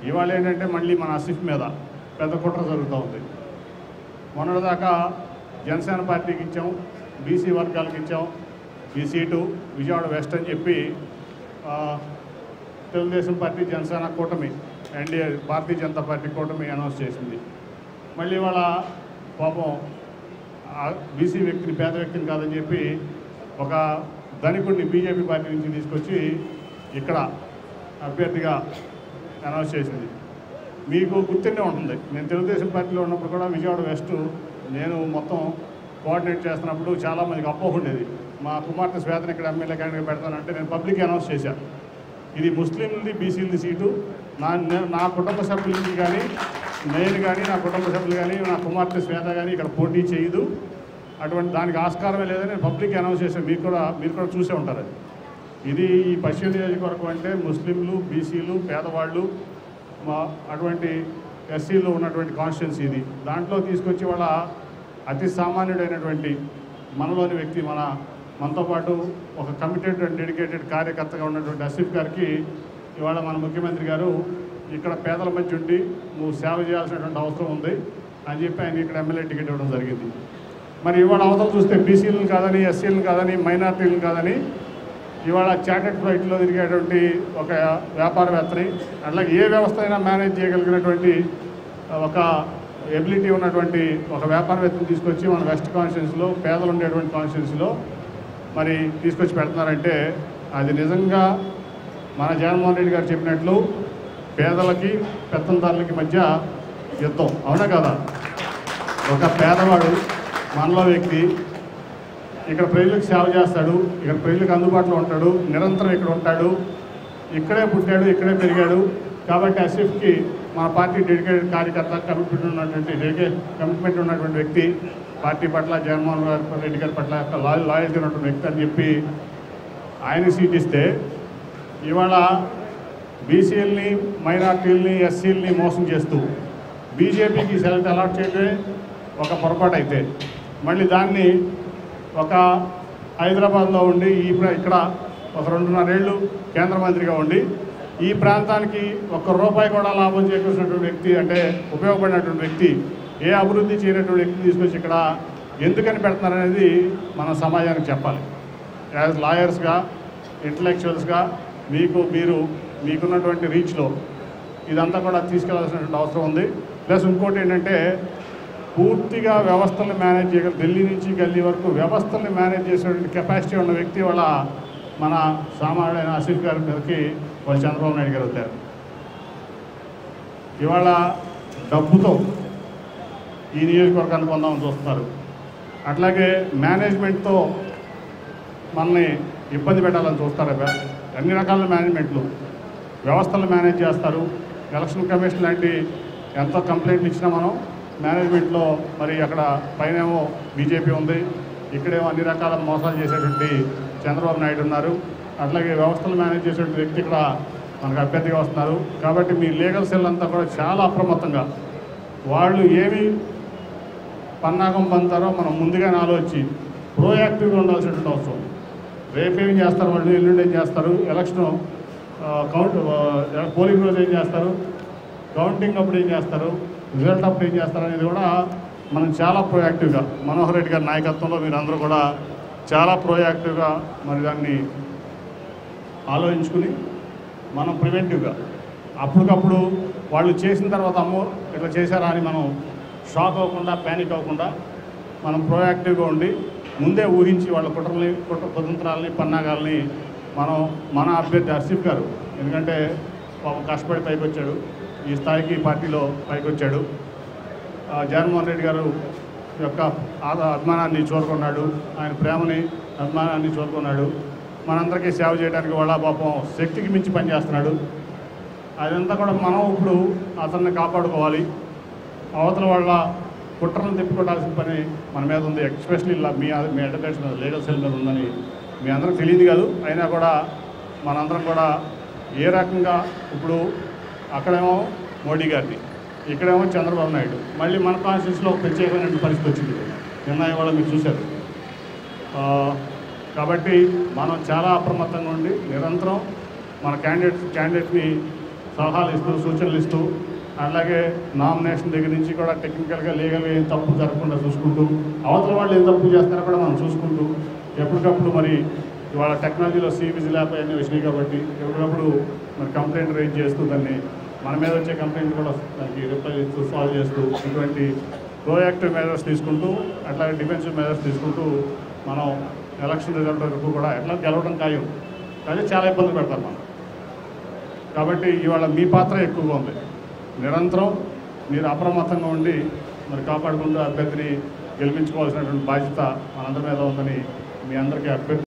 ఇవాళ ఏంటంటే మళ్ళీ మన ఆసిఫ్ మీద పెద్ద కుట్ర జరుగుతూ ఉంది మొన్నటిదాకా జనసేన పార్టీకి ఇచ్చాం బీసీ వర్గాలకు ఇచ్చాం ఈ సీటు విజయవాడ వెస్ట్ అని చెప్పి ఆ, తెలుగుదేశం పార్టీ జనసేన కూటమి ఎన్డీఏ భారతీయ జనతా పార్టీ కూటమి అనౌన్స్ చేసింది మళ్ళీ వాళ్ళ పాపం ఆ బీసీ వ్యక్తిని పేద వ్యక్తిని కాదని చెప్పి ఒక ధనికుడిని బీజేపీ పార్టీ నుంచి తీసుకొచ్చి ఇక్కడ అభ్యర్థిగా అనౌన్స్ చేసింది మీకు గుర్తుండే ఉంటుంది నేను తెలుగుదేశం పార్టీలో ఉన్నప్పుడు కూడా విజయవాడ వెస్ట్ నేను మొత్తం కోఆర్డినేట్ చేస్తున్నప్పుడు చాలామందికి అపోహ ఉండేది మా కుమార్తె శ్వేతను ఇక్కడ ఎమ్మెల్యే క్యాండిడేట్ పెడతానంటే నేను పబ్లిక్ అనౌన్స్ చేశాను ఇది ముస్లింలది బీసీలది సీటు నా నే- నా కుటుంబ సభ్యులకి కానీ నేను కానీ నా కుటుంబ సభ్యులు కానీ నా కుమార్తె శ్వేత కానీ ఇక్కడ పోటీ చేయదు అటువంటి దానికి ఆస్కారమే లేదని నేను పబ్లిక్ అనౌన్స్ చేశాను మీరు కూడా మీరు కూడా చూసే ఉంటారు అది ఇది ఈ పశ్చిమ నియోజకవర్గం అంటే ముస్లింలు బీసీలు పేదవాళ్ళు మా అటువంటి ఎస్సీలో ఉన్నటువంటి కాన్స్టిట్యున్సీ ఇది దాంట్లో తీసుకొచ్చి వాళ్ళ అతి సామాన్యుడైనటువంటి మనలోని వ్యక్తి మన మనతో పాటు ఒక కమిటెడ్ అండ్ డెడికేటెడ్ కార్యకర్తగా ఉన్నటువంటి అసిఫ్ గారికి ఇవాళ మన ముఖ్యమంత్రి గారు ఇక్కడ పేదల మధ్య ఉండి నువ్వు సేవ చేయాల్సినటువంటి అవసరం ఉంది అని చెప్పి ఆయన ఇక్కడ ఎమ్మెల్యే టికెట్ ఇవ్వడం జరిగింది మరి ఇవాళ అవతల చూస్తే బీసీలను కాదని ఎస్సీలను కాదని మైనార్టీలను కాదని ఇవాళ చార్టెడ్ ఫ్లైట్లో తిరిగేటువంటి ఒక వ్యాపారవేత్తని అట్లాగే ఏ వ్యవస్థ అయినా మేనేజ్ చేయగలిగినటువంటి ఒక ఎబిలిటీ ఉన్నటువంటి ఒక వ్యాపారవేత్తని తీసుకొచ్చి మన వెస్ట్ కాన్స్టిట్యున్సీలో పేదలు ఉండేటువంటి కాన్స్టిట్యున్సీలో మరి తీసుకొచ్చి పెడుతున్నారంటే అది నిజంగా మన జగన్మోహన్ రెడ్డి గారు చెప్పినట్లు పేదలకి పెత్తందారులకి మధ్య యుద్ధం అవునా కదా ఒక పేదవాడు మనలో వ్యక్తి ఇక్కడ ప్రజలకు సేవ చేస్తాడు ఇక్కడ ప్రజలకు అందుబాటులో ఉంటాడు నిరంతరం ఇక్కడ ఉంటాడు ఇక్కడే పుట్టాడు ఇక్కడే పెరిగాడు కాబట్టి అసిఫ్కి మన పార్టీ డెడికేటెడ్ కార్యకర్త కమిట్మెంట్ ఉన్నటువంటి డెడికేట్ కమిట్మెంట్ ఉన్నటువంటి వ్యక్తి పార్టీ పట్ల జగన్మోహన్ గారి రెడ్డి గారి పట్ల యొక్క లాయల్ లాయల్టీ ఉన్నటువంటి వ్యక్తి అని చెప్పి ఆయన సీట్ ఇస్తే ఇవాళ బీసీఎల్ని మైనార్టీలని ఎస్సీలని మోసం చేస్తూ బీజేపీకి సెలెక్ట్ అలాట్ చేయడమే ఒక పొరపాటు అయితే మళ్ళీ దాన్ని ఒక హైదరాబాద్లో ఉండి ఈ ప్ర- ఇక్కడ ఒక రెండున్నరేళ్ళు కేంద్ర మంత్రిగా ఉండి ఈ ప్రాంతానికి ఒక్క రూపాయి కూడా లాభం చేకూర్చినటువంటి వ్యక్తి అంటే ఉపయోగపడినటువంటి వ్యక్తి ఏ అభివృద్ధి చేయనటువంటి వ్యక్తి తీసుకొచ్చి ఇక్కడ ఎందుకని పెడుతున్నారనేది మనం సమాజానికి చెప్పాలి యాజ్ లాయర్స్గా ఇంటలెక్చువల్స్గా మీకు మీరు మీకున్నటువంటి రీచ్లో ఇదంతా కూడా తీసుకెళ్లాల్సినటువంటి అవసరం ఉంది ప్లస్ ఇంకోటి ఏంటంటే పూర్తిగా వ్యవస్థలను మేనేజ్ చేయగల ఢిల్లీ నుంచి గల్లీ వరకు వ్యవస్థల్ని మేనేజ్ చేసేటువంటి కెపాసిటీ ఉన్న వ్యక్తి వాళ్ళ మన సామాన్యుడైన ఆసిఫ్ గారి మీదకి వాళ్ళు చంద్రబాబు నాయుడు గారు వచ్చారు ఇవాళ డబ్బుతో ఈ నియోజకవర్గాన్ని పొందామని చూస్తున్నారు అట్లాగే మేనేజ్మెంట్తో మనల్ని ఇబ్బంది పెట్టాలని చూస్తారు అబ్బా. అన్ని రకాల మేనేజ్మెంట్లు వ్యవస్థలు మేనేజ్ చేస్తారు ఎలక్షన్ కమిషన్ లాంటి ఎంత కంప్లైంట్లు ఇచ్చినా మనం మేనేజ్మెంట్లో మరి అక్కడ పైనేమో బీజేపీ ఉంది ఇక్కడేమో అన్ని రకాల మోసాలు చేసేటువంటి చంద్రబాబు నాయుడు ఉన్నారు అట్లాగే వ్యవస్థలు మేనేజ్ చేసేటువంటి వ్యక్తి ఇక్కడ మనకు అభ్యర్థిగా వస్తున్నారు కాబట్టి మీ లీగల్ సెల్ అంతా కూడా చాలా అప్రమత్తంగా వాళ్ళు ఏమి పన్నాగం పంతారో మనం ముందుగానే ఆలోచించి ప్రోయాక్టివ్గా ఉండాల్సినటువంటి అవసరం ఉంది. రేపేం చేస్తారు వాళ్ళు ఎల్లుండి ఏం చేస్తారు ఎలక్షన్ కౌంట్ ఆ, పోలింగ్ రోజు ఏం చేస్తారు కౌంటింగ్ అప్పుడు ఏం చేస్తారు రిజల్ట్ అప్పుడు ఏం చేస్తారు అనేది కూడా మనం చాలా ప్రోయాక్టివ్గా మనోహర్ రెడ్డి గారి నాయకత్వంలో మీరు అందరూ కూడా చాలా ప్రోయాక్టివ్గా మరి దాన్ని ఆలోచించుకుని మనం ప్రివెంటివ్గా అప్పటికప్పుడు వాళ్ళు చేసిన తర్వాత అమ్మో ఇట్లా చేశారా అని మనం షాక్ అవ్వకుండా ప్యానిక్ అవ్వకుండా మనం ప్రోయాక్టివ్గా ఉండి ముందే ఊహించి వాళ్ళ కుట్రల్ని కుట్ర కుతంత్రాలని పన్నాగాల్ని మనం మన అభ్యర్థి హర్షిఫ్ గారు ఎందుకంటే పాపం కష్టపడి పైకి వచ్చాడు ఈ స్థాయికి పార్టీలో పైకి వచ్చాడు ఆ, జగన్మోహన్ రెడ్డి గారు యొక్క ఆద అభిమానాన్ని చూరుకున్నాడు ఆయన ప్రేమని అభిమానాన్ని చూరుకున్నాడు మనందరికీ సేవ చేయడానికి వాళ్ళ పాపం శక్తికి మించి పనిచేస్తున్నాడు అదంతా కూడా మనం ఇప్పుడు అతన్ని కాపాడుకోవాలి అవతల వాళ్ళ కుట్రలను తిప్పుకోవాల్సిన పని మన మీద ఉంది ఎక్స్పెషలీ మీ మీ అడ్వకేట్స్ మీద లీగల్ సెల్ మీద ఉందని మీ అందరికి తెలియదు కాదు అయినా కూడా మనందరం కూడా ఏ రకంగా ఇప్పుడు అక్కడేమో మోడీ గారిని ఇక్కడేమో చంద్రబాబు నాయుడు మళ్ళీ మన కాన్స్టిట్యూన్సీలో ప్రత్యేకమైన పరిస్థితి వచ్చింది నిన్న ఇవాళ మీరు చూశారు ఆ, కాబట్టి మనం చాలా అప్రమత్తంగా ఉండి నిరంతరం మన క్యాండిడేట్ క్యాండిడేట్ని సలహాలు ఇస్తూ సూచనలు ఇస్తూ అలాగే నామినేషన్ దగ్గర నుంచి కూడా టెక్నికల్గా లీగల్గా ఏం తప్పు జరగకుండా చూసుకుంటూ అవతల వాళ్ళు ఏం తప్పు చేస్తారో కూడా మనం చూసుకుంటూ ఎప్పటికప్పుడు మరి ఇవాళ టెక్నాలజీలో సివిజీ ల్యాబ్ అన్నీ వచ్చినాయి కాబట్టి ఎప్పటికప్పుడు మరి కంప్లైంట్ రైజ్ చేస్తూ దాన్ని మన మీద వచ్చే కంప్లైంట్ కూడా దానికి రిప్లై ఇస్తూ సాల్వ్ చేస్తూ ఇటువంటి ప్రోయాక్టివ్ మెజర్స్ తీసుకుంటూ అట్లాగే డిఫెన్సివ్ మెజర్స్ తీసుకుంటూ మనం ఎలక్షన్ రిజల్ట్ వరకు కూడా ఎట్లా గెలవడం ఖాయం కానీ చాలా ఇబ్బంది పెడతారు మనం కాబట్టి ఇవాళ మీ పాత్ర ఎక్కువగా ఉంది నిరంతరం మీరు అప్రమత్తంగా ఉండి మరి కాపాడుకుంటూ అభ్యర్థిని గెలిపించుకోవాల్సినటువంటి బాధ్యత మనందరి మీద ఉందని మీ అందరికీ అభ్యర్థి